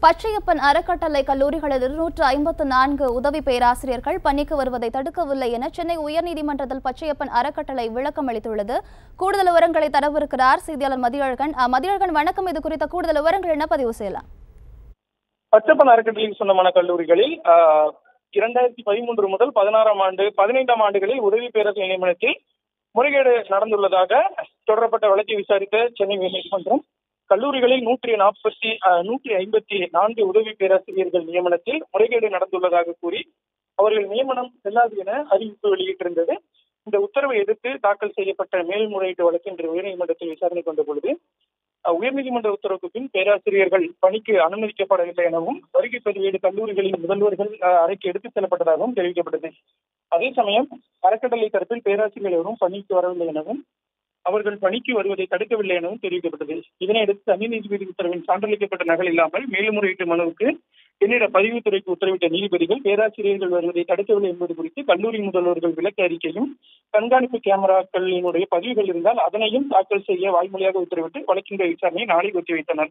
பச்சையப்பன் அறக்கட்டளை கல்லூரிகளில் இருநூற்று ஐம்பத்து நான்கு உதவி பேராசிரியர்கள் பணிக்கு வருவதை தடுக்கவில்லை என சென்னை உயர்நீதிமன்றத்தில் பச்சையப்பன் அறக்கட்டளை விளக்கம் அளித்துள்ளது கூடுதல் விவரங்களை தரவிருக்கிறார் செய்தியாளர் மதியழகன் அஹ், மதியழகன் வணக்கம் இது குறித்த கூடுதல் விவரங்கள் என்ன பதிவு செய்யலாம் பச்சப்பன் அறக்கட்டளைக்கு சொந்தமான கல்லூரிகளில் ஆஹ், இரண்டாயிரத்தி பதிமூன்று முதல் பதினாறாம் ஆண்டு பதினைந்தாம் ஆண்டுகளில் உதவி பேரரசு நியமனத்தில் முறைகேடு நடந்துள்ளதாக தொடரப்பட்ட வழக்கை விசாரித்த சென்னை உயர்நீதிமன்றம் கல்லூரிகளில் நூற்றி நாற்பத்தி நூற்றி ஐம்பத்தி நான்கு உதவி பேராசிரியர்கள் நியமனத்தில் முறைகேடு நடந்துள்ளதாக கூறி அவர்கள் நியமனம் செல்லாது என அறிவிப்பு வெளியிட்டிருந்தது இந்த உத்தரவை எதிர்த்து தாக்கல் செய்யப்பட்ட மேல்முறையீட்டு வழக்கு இன்று உயர்நீதிமன்றத்தில் விசாரணை கொண்ட பொழுது அஹ், உயர்நீதிமன்ற உத்தரவுக்கு பின் பேராசிரியர்கள் பணிக்கு அனுமதிக்கப்படவில்லை எனவும் வருகை பதிவேடு கல்லூரிகளின் முதல்வர்கள் அஹ், அறைக்கு எடுத்துச் செல்லப்பட்டதாகவும் தெரிவிக்கப்பட்டது அதே சமயம் அறக்கட்டளை தரப்பில் பேராசிரியர்கள் எவரும் பணிக்கு வரவில்லை எனவும் அவர்கள் பணிக்கு வருவதை தடுக்கவில்லை எனவும் தெரிவிக்கப்பட்டது இதனையடுத்து தனி நீதிபதி உத்தரவின் சான்றளிக்கப்பட்ட நகல் இல்லாமல் மேல்முறையீட்டு மனுவுக்கு என்னிட பதிவுத்துறைக்கு உத்தரவிட்ட நீதிபதிகள் பேராசிரியர்கள் வருவதை தடுக்கவில்லை என்பது குறித்து கல்லூரி முதல்வர்கள் விளக்க அறிக்கையும் கண்காணிப்பு கேமராக்களினுடைய பதிவுகள் இருந்தால் அதனையும் தாக்கல் செய்ய வாய்மொழியாக உத்தரவிட்டு வழக்கின் விசாரணையை நாளை ஒத்திவைத்தனர்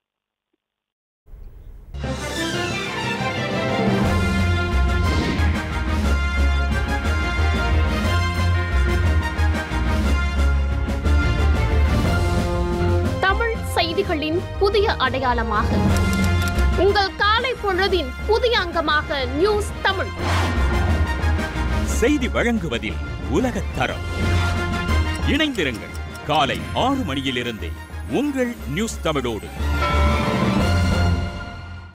தமிழ் செய்திகளின் புதிய அடையாளமாக உங்கள் காலை பொழுதின் புதிய அங்கமாக நியூஸ் தமிழ் செய்தி வழங்குவதில் உலகத் தரம் இணைந்திருங்கள் காலை ஆறு மணியிலிருந்தே உங்கள் நியூஸ் தமிழோடு